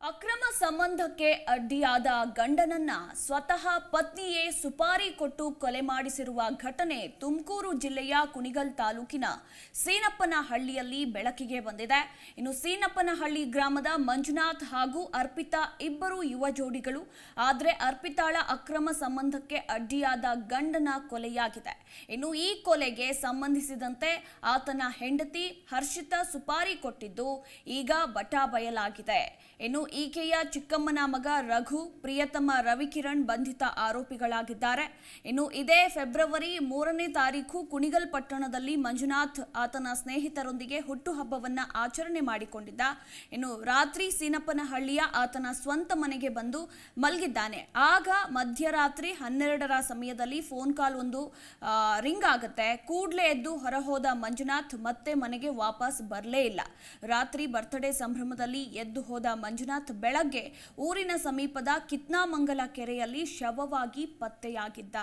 ಅಕ್ರಮ ಸಂಬಂಧಕ್ಕೆ ಅಡ್ಡಿಯಾದ ಗಂಡನನ್ನ ಸ್ವತಃ ಪತ್ನಿಯೇ ಸುಪಾರಿ ಕೊಟ್ಟು ಕೊಲೆ ಮಾಡಿಸಿರುವ ಘಟನೆ ತುಮಕೂರು ಜಿಲ್ಲೆಯ ಕುಣಿಗಲ್ ತಾಲೂಕಿನ ಸೀನಪ್ಪನಹಳ್ಳಿಯಲ್ಲಿ ಬೆಳಕಿಗೆ ಬಂದಿದೆ ಇನ್ನು ಸೀನಪ್ಪನಹಳ್ಳಿ ಗ್ರಾಮದ ಮಂಜುನಾಥ್ ಹಾಗೂ ಅರ್ಪಿತಾ ಇಬ್ಬರು ಯುವ ಜೋಡಿಗಳು ಆದರೆ ಅರ್ಪಿತಾಳ ಅಕ್ರಮ ಸಂಬಂಧಕ್ಕೆ ಅಡ್ಡಿಯಾದ ಗಂಡನ ಕೊಲೆಯಾಗಿದೆ ಇನ್ನು ಈ ಕೊಲೆಗೆ ಸಂಬಂಧಿಸಿದಂತೆ ಆತನ ಹೆಂಡತಿ ಹರ್ಷಿತಾ ಸುಪಾರಿ ಕೊಟ್ಟಿದ್ದು ಈಗ ಬಟಾ ಬಯಲಾಗಿದೆ ಇನ್ನು ಈಕೆಯ ಚಿಕ್ಕಮ್ಮನ ಮಗ ರಘು ಪ್ರಿಯತಮ ರವಿಕಿರಣ್ ಬಂಧಿತ ಆರೋಪಿಗಳಾಗಿದ್ದಾರೆ ಇನ್ನು ಇದೇ ಫೆಬ್ರವರಿ ಮೂರನೇ ತಾರೀಕು ಕುಣಿಗಲ್ ಪಟ್ಟಣದಲ್ಲಿ ಮಂಜುನಾಥ್ ಆತನ ಸ್ನೇಹಿತರೊಂದಿಗೆ ಹುಟ್ಟುಹಬ್ಬವನ್ನ ಆಚರಣೆ ಮಾಡಿಕೊಂಡಿದ್ದ ಇನ್ನು ರಾತ್ರಿ ಸೀನಪ್ಪನಹಳ್ಳಿಯ ಆತನ ಸ್ವಂತ ಮನೆಗೆ ಬಂದು ಮಲಗಿದ್ದಾನೆ ಆಗ ಮಧ್ಯರಾತ್ರಿ ಹನ್ನೆರಡರ ಸಮಯದಲ್ಲಿ ಫೋನ್ ಕಾಲ್ ಒಂದು ಆ, ರಿಂಗ್ ಆಗುತ್ತೆ ಕೂಡಲೇ ಎದ್ದು ಹೊರಹೋದ ಮಂಜುನಾಥ್ ಮತ್ತೆ ಮನೆಗೆ ವಾಪಸ್ ಬರಲೇ ಇಲ್ಲ ರಾತ್ರಿ ಬರ್ತ್ಡೇ ಸಂಭ್ರಮದಲ್ಲಿ ಎದ್ದು ಹೋದ ಮಂಜುನಾಥ್ ಬೆಳಗ್ಗೆ ಊರಿನ ಸಮೀಪದ ಕಿತ್ನಾಮಂಗಲ ಕೆರೆಯಲ್ಲಿ ಶವವಾಗಿ ಪತ್ತೆಯಾಗಿದ್ದ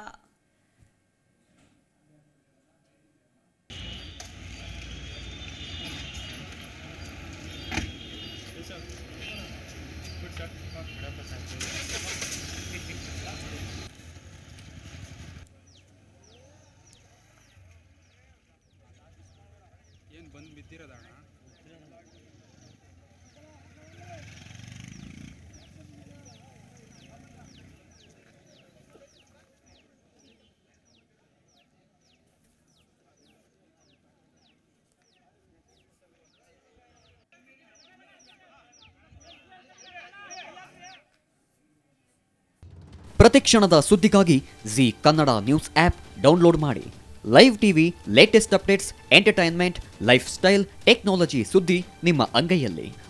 ಏನು ಬಂದು ಬಿದ್ದಿರೋದಣ್ಣ ಪ್ರತಿಕ್ಷಣದ ಸುದ್ದಿಗಾಗಿ Zee Kannada news app download ಮಾಡಿ live TV latest updates entertainment lifestyle technology ಸುದ್ದಿ ನಿಮ್ಮ ಅಂಗೈಯಲ್ಲಿ